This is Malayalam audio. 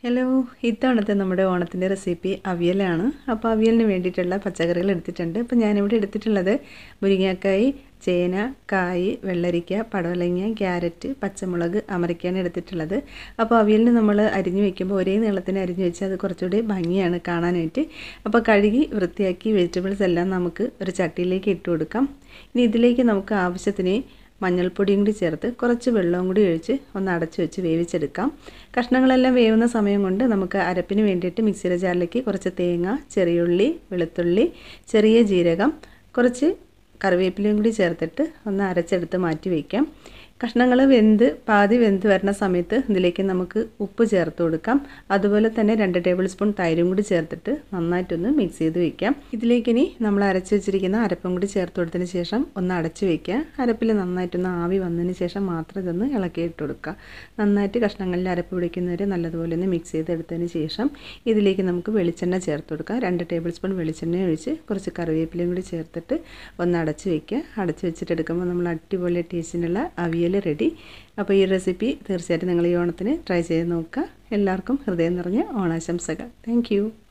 ഹലോ ഇത്തവണത്തെ നമ്മുടെ ഓണത്തിൻ്റെ റെസിപ്പി അവിയലാണ് അപ്പോൾ അവിയലിന് വേണ്ടിയിട്ടുള്ള പച്ചക്കറികൾ എടുത്തിട്ടുണ്ട് അപ്പോൾ ഞാനിവിടെ എടുത്തിട്ടുള്ളത് മുരിങ്ങാക്കായി ചേന കായ് വെള്ളരിക്ക പടവലങ്ങ ക്യാരറ്റ് പച്ചമുളക് അമരയ്ക്കാണ് എടുത്തിട്ടുള്ളത് അപ്പോൾ അവിയലിന് നമ്മൾ അരിഞ്ഞു വെക്കുമ്പോൾ ഒരേ നീളത്തിന് അരിഞ്ഞു വെച്ചാൽ അത് കുറച്ചുകൂടി ഭംഗിയാണ് കാണാനായിട്ട് അപ്പോൾ കഴുകി വൃത്തിയാക്കി വെജിറ്റബിൾസ് എല്ലാം നമുക്ക് ഒരു ചട്ടിയിലേക്ക് ഇട്ട് കൊടുക്കാം ഇനി ഇതിലേക്ക് നമുക്ക് ആവശ്യത്തിന് മഞ്ഞൾപ്പൊടിയും കൂടി ചേർത്ത് കുറച്ച് വെള്ളവും കൂടി ഒഴിച്ച് ഒന്ന് അടച്ചു വെച്ച് വേവിച്ചെടുക്കാം കഷ്ണങ്ങളെല്ലാം വേവുന്ന സമയം കൊണ്ട് നമുക്ക് അരപ്പിന് വേണ്ടിയിട്ട് മിക്സിയുടെ ജാറിലേക്ക് കുറച്ച് തേങ്ങ ചെറിയുള്ളി വെളുത്തുള്ളി ചെറിയ ജീരകം കുറച്ച് കറിവേപ്പിലയും കൂടി ചേർത്തിട്ട് ഒന്ന് അരച്ചെടുത്ത് മാറ്റി വയ്ക്കാം കഷ്ണങ്ങൾ വെന്ത് പാതി വെന്ത് വരുന്ന സമയത്ത് ഇതിലേക്ക് നമുക്ക് ഉപ്പ് ചേർത്ത് കൊടുക്കാം അതുപോലെ തന്നെ രണ്ട് ടേബിൾ സ്പൂൺ തൈരും കൂടി ചേർത്തിട്ട് നന്നായിട്ടൊന്ന് മിക്സ് ചെയ്ത് വയ്ക്കാം ഇതിലേക്ക് ഇനി നമ്മൾ അരച്ച് വെച്ചിരിക്കുന്ന അരപ്പും കൂടി ചേർത്ത് കൊടുത്തതിന് ശേഷം ഒന്ന് അടച്ച് വയ്ക്കുക അരപ്പിൽ നന്നായിട്ടൊന്ന് ആവി വന്നതിന് ശേഷം മാത്രം ഇതൊന്ന് ഇളക്കി ഇട്ട് കൊടുക്കുക നന്നായിട്ട് കഷ്ണങ്ങളിൽ അരപ്പ് പിടിക്കുന്നവരെ നല്ലതുപോലെ ഒന്ന് മിക്സ് ചെയ്തെടുത്തതിന് ശേഷം ഇതിലേക്ക് നമുക്ക് വെളിച്ചെണ്ണ ചേർത്ത് കൊടുക്കാം രണ്ട് ടേബിൾ സ്പൂൺ വെളിച്ചെണ്ണ ഒഴിച്ച് കുറച്ച് കറിവേപ്പിലയും കൂടി ചേർത്തിട്ട് ഒന്ന് അടച്ച് വയ്ക്കുക അടച്ച് വെച്ചിട്ട് എടുക്കുമ്പോൾ നമ്മൾ അടിപൊളി ടേസ്റ്റിനുള്ള അവിയൽ റെഡി അപ്പോൾ ഈ റെസിപ്പി തീർച്ചയായിട്ടും നിങ്ങൾ ഈ ഓണത്തിന് ട്രൈ ചെയ്ത് നോക്കുക എല്ലാവർക്കും ഹൃദയം നിറഞ്ഞ ഓണാശംസകൾ താങ്ക്